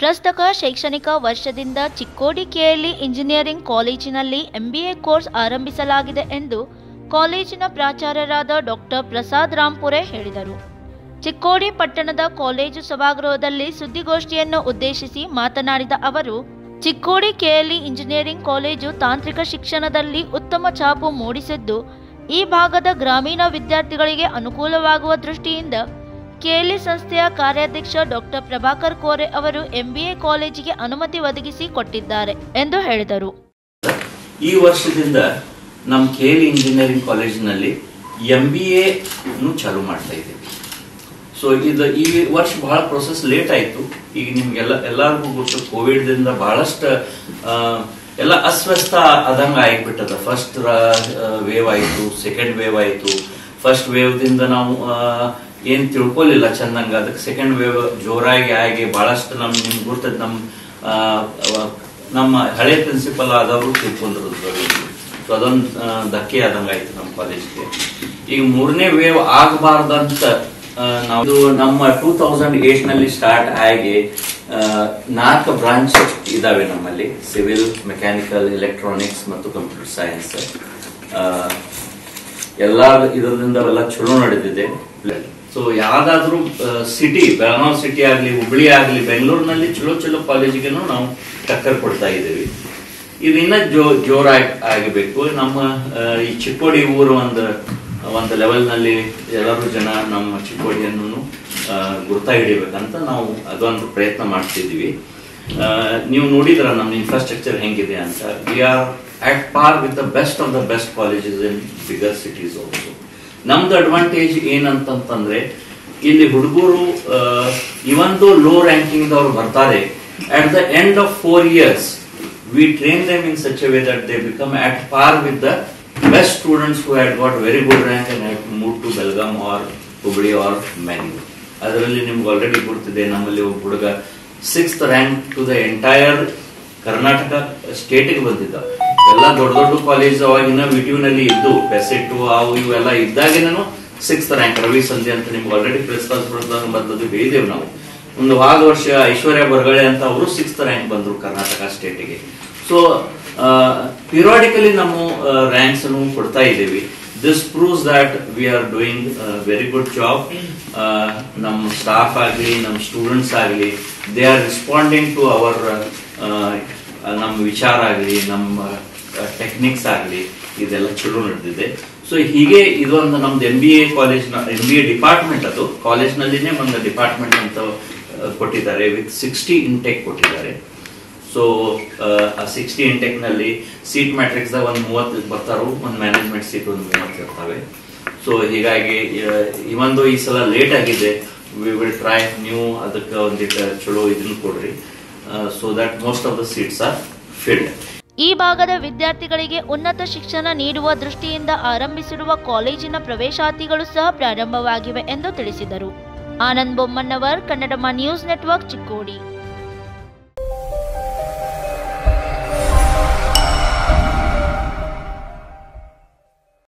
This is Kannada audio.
ಪ್ರಸಕ್ತ ಶೈಕ್ಷಣಿಕ ವರ್ಷದಿಂದ ಚಿಕ್ಕೋಡಿ ಕೆಎಲ್ಇ ಇಂಜಿನಿಯರಿಂಗ್ ಕಾಲೇಜಿನಲ್ಲಿ ಎಂಬಿಎ ಕೋರ್ಸ್ ಆರಂಭಿಸಲಾಗಿದೆ ಎಂದು ಕಾಲೇಜಿನ ಪ್ರಾಚಾರ್ಯರಾದ ಡಾಕ್ಟರ್ ಪ್ರಸಾದ್ ರಾಂಪುರೆ ಹೇಳಿದರು ಚಿಕ್ಕೋಡಿ ಪಟ್ಟಣದ ಕಾಲೇಜು ಸಭಾಗೃಹದಲ್ಲಿ ಸುದ್ದಿಗೋಷ್ಠಿಯನ್ನು ಉದ್ದೇಶಿಸಿ ಮಾತನಾಡಿದ ಅವರು ಚಿಕ್ಕೋಡಿ ಕೆಎಲ್ಇ ಇಂಜಿನಿಯರಿಂಗ್ ಕಾಲೇಜು ತಾಂತ್ರಿಕ ಶಿಕ್ಷಣದಲ್ಲಿ ಉತ್ತಮ ಛಾಪು ಮೂಡಿಸಿದ್ದು ಈ ಭಾಗದ ಗ್ರಾಮೀಣ ವಿದ್ಯಾರ್ಥಿಗಳಿಗೆ ಅನುಕೂಲವಾಗುವ ದೃಷ್ಟಿಯಿಂದ ಕೆಎಲ್ಇ ಸಂಸ್ಥೆಯ ಕಾರ್ಯಾಧ್ಯಕ್ಷ ಡಾಕ್ಟರ್ ಪ್ರಭಾಕರ್ ಕೋರೆ ಅವರು ಎಂಬಿಎ ಕಾಲೇಜಿಗೆ ಅನುಮತಿ ಒದಗಿಸಿ ಕೊಟ್ಟಿದ್ದಾರೆ ಎಂದು ಹೇಳಿದರು ಈ ವರ್ಷದಿಂದ ನಮ್ಮ ಕೆ ಎಲ್ ಇಂಜಿನಿಯರಿಂಗ್ ಕಾಲೇಜಿನಲ್ಲಿ ಎಂ ಬಿ ಎನು ಚಾಲೂ ಮಾಡ್ತಾ ಇದ್ದೀವಿ ಸೊ ಇದು ಈ ವರ್ಷ ಬಹಳ ಪ್ರೊಸೆಸ್ ಲೇಟ್ ಆಯಿತು ಈಗ ನಿಮ್ಗೆಲ್ಲ ಎಲ್ಲರಿಗೂ ಗೊತ್ತು ಕೋವಿಡ್ದಿಂದ ಬಹಳಷ್ಟು ಆ, ಎಲ್ಲ ಅಸ್ವಸ್ಥ ಆದಂಗೆ ಆಗಿಬಿಟ್ಟದ ಫಸ್ಟ್ ವೇವ್ ಆಯಿತು ಸೆಕೆಂಡ್ ವೇವ್ ಆಯಿತು ಫಸ್ಟ್ ವೇವ್ದಿಂದ ನಾವು ಆ, ಏನ್ ತಿಳ್ಕೊಲಿಲ್ಲ ಚಂದಂಗ ಅದಕ್ಕೆ ಸೆಕೆಂಡ್ ವೇವ್ ಜೋರಾಗಿ ಆಗಿ ಬಹಳಷ್ಟು ನಮ್ ನಿಮ್ಗೆ ಗೊತ್ತದ ನಮ್ಮ ಆ, ಅವ- ನಮ್ಮ ಹಳೆ ಪ್ರಿನ್ಸಿಪಲ್ ಆದವರು ತಿಳ್ಕೊಂಡ್ರು ಸೊ ಅದೊಂದು ಆ, ಧಕ್ಕೆ ಆದಂಗ ಆಯ್ತು ನಮ್ಮ ಕಾಲೇಜ್ಗೆ ಈಗ ಮೂರನೇ ವೇವ್ ಆಗಬಾರ್ದಂತ ಆ, ನಾವು ಇದು ನಮ್ಮ ಟೂ ತೌಸಂಡ್ ಏಟ್ ನಲ್ಲಿ ಸ್ಟಾರ್ಟ್ ಆಗಿ ಆ, ನಾಲ್ಕು ಬ್ರಾಂಚ್ ಇದಾವೆ ನಮ್ಮಲ್ಲಿ ಸಿವಿಲ್ ಮೆಕ್ಯಾನಿಕಲ್ ಎಲೆಕ್ಟ್ರಾನಿಕ್ಸ್ ಮತ್ತು ಕಂಪ್ಯೂಟರ್ ಸೈನ್ಸ್ ಎಲ್ಲ ಇದರಿಂದ ಎಲ್ಲ ಚಲೋ ನಡೆದಿದೆ ಸೊ ಯಾವ್ದಾದ್ರು ಸಿಟಿ ಬೆಳಗಾವ್ ಸಿಟಿ ಆಗ್ಲಿ ಹುಬ್ಳಿ ಆಗ್ಲಿ ಬೆಂಗಳೂರಿನಲ್ಲಿ ಚಲೋ ಚಲೋ ಕಾಲೇಜಿಗೆನು ನಾವು ಟಕ್ಕರ್ ಕೊಡ್ತಾ ಇದ್ದೀವಿ ಇದು ಇನ್ನ ಜೋ ಜೋರಾಗಿ ಆಗಬೇಕು ನಮ್ಮ ಆ, ಈ ಚಿಕ್ಕೋಡಿ ಊರು ಒಂದು ಒಂದು ಲೆವೆಲ್ ನಲ್ಲಿ ಎಲ್ಲರೂ ಜನ ನಮ್ಮ ಚಿಕ್ಕೋಡಿಯನ್ನು ಆ, ಗುರ್ತ ಹಿಡಿಬೇಕಂತ ನಾವು ಅದೊಂದು ಪ್ರಯತ್ನ ಮಾಡ್ತಿದ್ದೀವಿ ಆ, ನೀವು ನೋಡಿದ್ರ ನಮ್ಮ ಇನ್ಫ್ರಾಸ್ಟ್ರಕ್ಚರ್ ಹೆಂಗಿದೆ ಅಂತ we are at par with the best of the best colleges in bigger cities also ನಮ್ದು ಅಡ್ವಾಂಟೇಜ್ ಏನಂತಂತಂದ್ರೆ ಇಲ್ಲಿ ಹುಡುಗರು ಇವೊಂದು ಲೋ ರ್ಯಾಂಕಿಂಗ್ ದವ್ರು ಬರ್ತಾರೆ at the end of four years we train them in such way that they become at par with the best students who had got very good rank and had move to Belgaum or Hubli or Mangalore ಅದರಲ್ಲಿ ನಿಮ್ಗೆ ಆಲ್ರೆಡಿ ಗೊತ್ತಿದೆ ನಮ್ಮಲ್ಲಿ ಒಬ್ಬ ಹುಡುಗ sixth rank to the entire Karnataka ಸ್ಟೇಟಿಗೆ ಬಂದಿದ್ದ ಎಲ್ಲ ದೊಡ್ಡ ದೊಡ್ಡ ಕಾಲೇಜ್ ಅವಾಗಿನ ವಿಟಿಯು ನಲ್ಲಿ ಇದ್ದು ಪೆಸೆಟ್ಟು ಅವು ಇವೆಲ್ಲ ಇದ್ದಾಗೇನು ಸಿಕ್ಸ್ತ್ ರ್ಯಾಂಕ್ ರವಿ ಸಂಧಿ ಅಂತ ನಿಮ್ಗೆ ಆಲ್ರೆಡಿ ಪ್ರೆಸ್ ಬಂದದ್ದು ಹೇಳಿದೆವು ನಾವು ಒಂದು ವಾದ ವರ್ಷ ಐಶ್ವರ್ಯ ಬರ್ಗಳೆ ಅಂತ ಅವರು ಸಿಕ್ಸ್ತ್ ರ್ಯಾಂಕ್ ಬಂದ್ರು ಕರ್ನಾಟಕ ಸ್ಟೇಟಿಗೆ ಸೊ ಪಿರಿಯಾಡಿಕಲಿ ನಮ್ಮ ರ್ಯಾಂಕ್ಸ್ ಅನ್ನು ಕೊಡ್ತಾ ಇದ್ದೀವಿ this proves that we are doing very good job ನಮ್ಮ ಸ್ಟಾಫ್ ಆಗಲಿ ನಮ್ಮ ಸ್ಟೂಡೆಂಟ್ಸ್ ಆಗಲಿ they are responding to our ನಮ್ಮ ವಿಚಾರ ಆಗಲಿ ನಮ್ಮ ಟೆಕ್ನಿಕ್ಸ್ ಆಗಲಿ ಇದೆಲ್ಲ ಚಲೋ ನಡೆದಿದೆ ಸೊ ಹೀಗೆ ಇದೊಂದು ನಮ್ದು M B A college M B A department ಅದು ಕಾಲೇಜ್ನಲ್ಲಿನೇ ಒಂದು ಡಿಪಾರ್ಟ್ಮೆಂಟ್ ಅಂತ ಆ, ಕೊಟ್ಟಿದ್ದಾರೆ ವಿತ್ ಸಿಕ್ಸ್ಟಿ ಇಂಟೆಕ್ ಕೊಟ್ಟಿದ್ದಾರೆ ಸೊ ಆ ಸಿಕ್ಸ್ಟಿ ಇಂಟೆಕ್ ನಲ್ಲಿ ಸೀಟ್ ಮ್ಯಾಟ್ರಿಕ್ಸ್ ಒಂದು ಮೂವತ್ತು ಬರ್ತಾರೋ ಒಂದು ಮ್ಯಾನೇಜ್ಮೆಂಟ್ ಸೀಟ್ ಒಂದು ಮೂವತ್ತು ಇರ್ತವೆ ಸೊ ಹೀಗಾಗಿ ಇವೊಂದು ಈ ಸಲ ಲೇಟ್ ಆಗಿದೆ ವಿ ವಿಲ್ ಟ್ರೈ ನೀವು ಅದಕ್ಕೆ ಒಂದಿಟ್ಟು ಚಲೋ ಇದನ್ನ ಕೊಡ್ರಿ so that most of the seats are filled ಈ ಭಾಗದ ವಿದ್ಯಾರ್ಥಿಗಳಿಗೆ ಉನ್ನತ ಶಿಕ್ಷಣ ನೀಡುವ ದೃಷ್ಟಿಯಿಂದ ಆರಂಭಿಸಿರುವ ಕಾಲೇಜಿನ ಪ್ರವೇಶಾತಿಗಳು ಸಹ ಪ್ರಾರಂಭವಾಗಿವೆ ಎಂದು ತಿಳಿಸಿದರು ಆನಂದ್ ಬೊಮ್ಮಣ್ಣವರ್ ಕನ್ನಡಮ ನ್ಯೂಸ್ ನೆಟ್ವರ್ಕ್ ಚಿಕ್ಕೋಡಿ